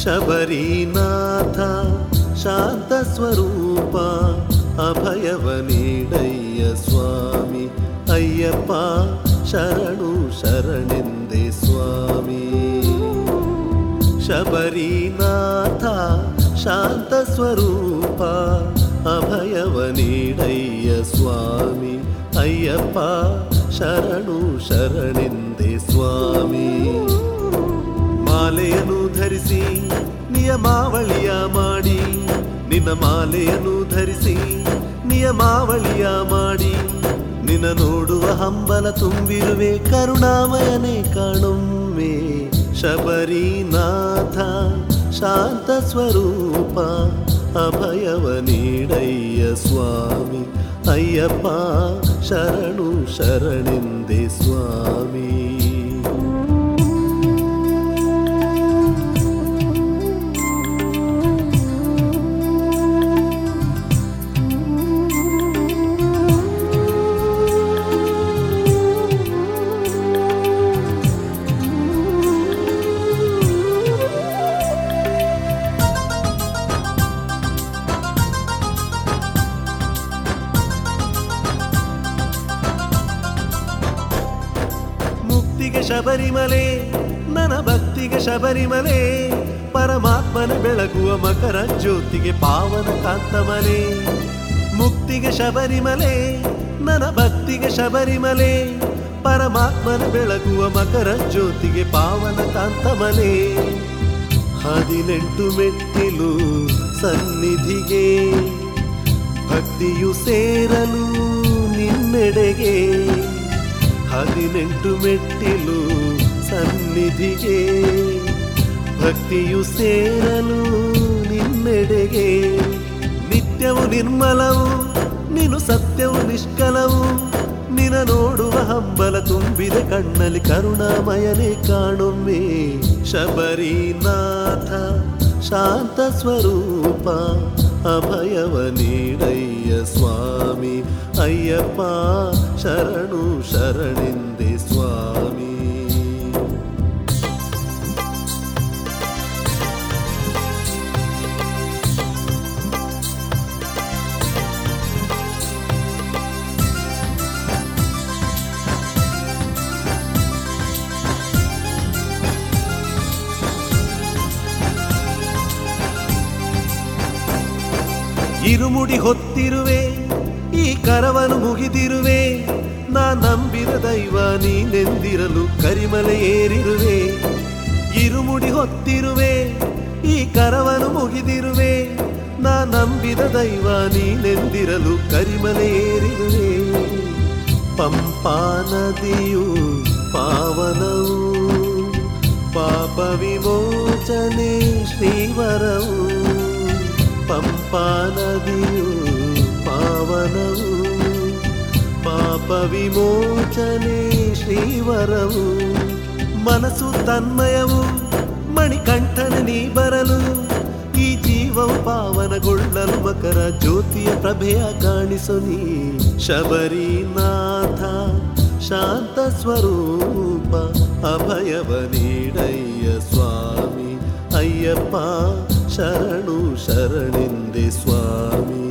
ಶಬರಿನಾಥ ಶಾಂತ ಸ್ವರೂಪ ಅಭಯವ ನೀಡಯ್ಯ ಸ್ವಾಮಿ ಅಯ್ಯಪ್ಪ ಶರಣು ಶರಣೆಂದೆ ಸ್ವಾಮಿ ಶಬರಿನಾಥ ಶಾಂತ ಸ್ವರೂಪ ಅಭಯವ ನೀಡಯ್ಯ ಸ್ವಾಮಿ ಅಯ್ಯಪ್ಪ ಶರಣು ಶರಣೆಂದೆ ಸ್ವಾಮಿ ಮಾಲೆಯನ್ನು ಧರಿಸಿ ನಿಯಮಾವಳಿಯ ಮಾಡಿ ನಿನ್ನ ಮಾಲೆಯನ್ನು ಧರಿಸಿ ನಿಯಮಾವಳಿಯ ಮಾಡಿ ನಿನ್ನ ನೋಡುವ ಹಂಬಲ ತುಂಬಿರುವೆ ಕರುಣಾಮಯನೇ ಕಾಣೊಮ್ಮೆ ಶಬರಿನಾಥ ಶಾಂತ ಸ್ವರೂಪ ಅಭಯವ ನೀಡಯ್ಯ ಸ್ವಾಮಿ ಅಯ್ಯಪ್ಪ ಶರಣು ಶರಣೆಂದೆ ಸ್ವಾಮಿ ಮುಕ್ತಿಗೆ ಶಬರಿಮಲೆ ನನ್ನ ಭಕ್ತಿಗೆ ಶಬರಿಮಲೆ ಪರಮಾತ್ಮನ ಬೆಳಗುವ ಮಕರ ಜ್ಯೋತಿಗೆ ಪಾವನ ಕಾಂತಮಲೆ ಮುಕ್ತಿಗೆ ಶಬರಿಮಲೆ ನನ್ನ ಭಕ್ತಿಗೆ ಶಬರಿಮಲೆ ಪರಮಾತ್ಮನ ಬೆಳಗುವ ಮಕರ ಜ್ಯೋತಿಗೆ ಪಾವನ ಕಾಂತಮಲೆ ಹದಿನೆಂಟು ಮೆಟ್ಟಿಲು ಸನ್ನಿಧಿಗೆ ಭಕ್ತಿಯು ಸೇರಲು ನಿನ್ನೆಡೆಗೆ ಹದಿನೆಂಟು ಮೆಟ್ಟಿಲು ಸನ್ನಿಧಿಗೆ ಭಕ್ತಿಯು ಸೇರಲು ನಿನ್ನೆಡೆಗೆ ನಿತ್ಯವು ನಿರ್ಮಲವು ನೀನು ಸತ್ಯವು ನಿಷ್ಕಲವು ನಿನ ನೋಡುವ ಹಂಬಲ ತುಂಬಿದ ಕಣ್ಣಲ್ಲಿ ಕರುಣಾಮಯನೇ ಕಾಣೊಮ್ಮೆ ಶಬರಿನಾಥ ಶಾಂತ ಸ್ವರೂಪ ಅಭಯವ ನೀಡಯ್ಯ ಸ್ವಾಮಿ ಅಯ್ಯಪ್ಪ ಶರಣು ಶರಣೆಂದೆ ಸ್ವಾಮಿ ಇರುಮುಡಿ ಹೊತ್ತಿರುವೆ ಈ ಕರವನು ಮುಗಿದಿರುವೆ ನಾ ನಂಬಿದ ದೈವ ನೀನೆಂದಿರಲು ಕರಿಮಲೆ ಏರಿರುವೆ ಇರುಮುಡಿ ಹೊತ್ತಿರುವೆ ಈ ಕರವನು ಮುಗಿದಿರುವೆ ನಾ ನಂಬಿದ ದೈವ ನೀನೆಂದಿರಲು ಕರಿಮಲೆ ಏರಿರುವೆ ಪಂಪಾ ನದಿಯು ಪಾವನವು ಪಾಪ ವಿಮೋಚನೆ ಶ್ರೀವರವು ಪಂಪಾ ನದಿಯು ಪಾವನವು ಪಾಪ ವಿಮೋಚನೆ ಶ್ರೀವರವು ಮನಸ್ಸು ತನ್ಮಯವು ಮಣಿಕಂಠನ ನೀ ಬರಲು ಈ ಜೀವವು ಪಾವನಗೊಳ್ಳಲು ಮಕರ ಜ್ಯೋತಿಯ ಪ್ರಭೆಯ ಕಾಣಿಸು ನೀ ಶಬರಿನಾಥ ಶಾಂತ ಸ್ವರೂಪ ಅಭಯವ ನೀಡಯ್ಯ ಸ್ವಾಮಿ ಅಯ್ಯಪ್ಪ ಶರಣು ಶರಣೆಂದೆ ಸ್ವಾಮಿ